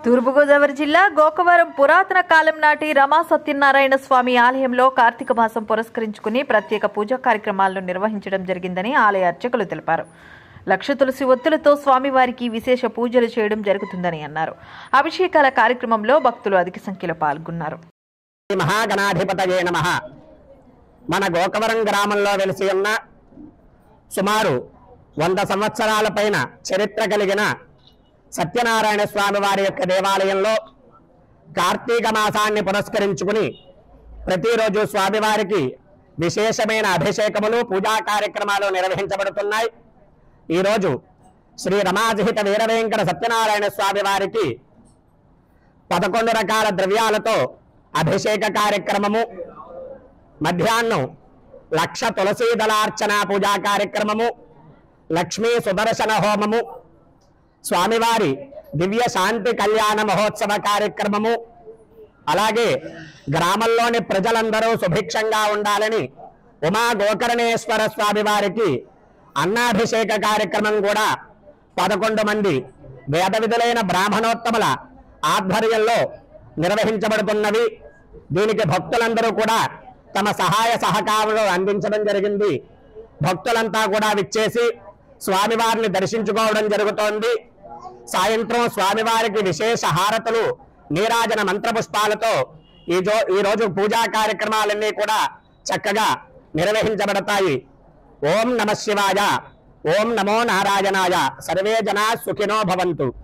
తూర్పుగోదావరి జిల్లా గోకవరం పురాతన కాలం నాటి రమా సత్యనారాయణ స్వామి ఆలయంలో కార్తీక మాసం పురస్కరించుకుని ప్రత్యేక పూజా కార్యక్రమాలను నిర్వహించడం జరిగిందని ఆలయ అర్చకులు తెలిపారు లక్ష తులసి ఒత్తులతో స్వామివారికి విశేష పూజలు చేయడం జరుగుతుందని అన్నారు అభిషేకాల కార్యక్రమంలో భక్తులు అధిక సంఖ్యలో పాల్గొన్నారు శ్రీ మహాగణాధిపతయే నమ మన గోకవరం గ్రామంలో వెలిసి ఉన్న సుమారు వంద సంవత్సరాల పైన చరిత్ర కలిగిన సత్యనారాయణ స్వామి వారి యొక్క దేవాలయంలో కార్తీక మాసాన్ని పురస్కరించుకుని ప్రతిరోజు స్వామివారికి విశేషమైన అభిషేకములు పూజా కార్యక్రమాలు నిర్వహించబడుతున్నాయి ఈరోజు శ్రీ రమాజహిత వీరవేంకట సత్యనారాయణ స్వామి వారికి పదకొండు రకాల ద్రవ్యాలతో అభిషేక కార్యక్రమము మధ్యాహ్నం లక్ష తులసీ దళార్చన పూజా కార్యక్రమము లక్ష్మీ సుదర్శన హోమము స్వామివారి దివ్య శాంతి కళ్యాణ మహోత్సవ కార్యక్రమము అలాగే గ్రామంలోని ప్రజలందరూ సుభిక్షంగా ఉండాలని ఉమా గోకర్ణేశ్వర స్వామి వారికి అన్నాభిషేక కార్యక్రమం కూడా పదకొండు మంది వేద విధులైన బ్రాహ్మణోత్తముల ఆధ్వర్యంలో నిర్వహించబడుతున్నవి దీనికి భక్తులందరూ కూడా తమ సహాయ సహకారాలు అందించడం జరిగింది భక్తులంతా కూడా విచ్చేసి స్వామివారిని దర్శించుకోవడం జరుగుతోంది సాయంత్రం స్వామివారికి విశేష హారతులు నీరాజన మంత్రపుష్పాలతో ఈ జో ఈ రోజు పూజా కార్యక్రమాలన్నీ కూడా చక్కగా నిర్వహించబడతాయి ఓం నమ శివాయ ఓం నమో నారాయణాయ సర్వే జనా సుఖినో భవంతు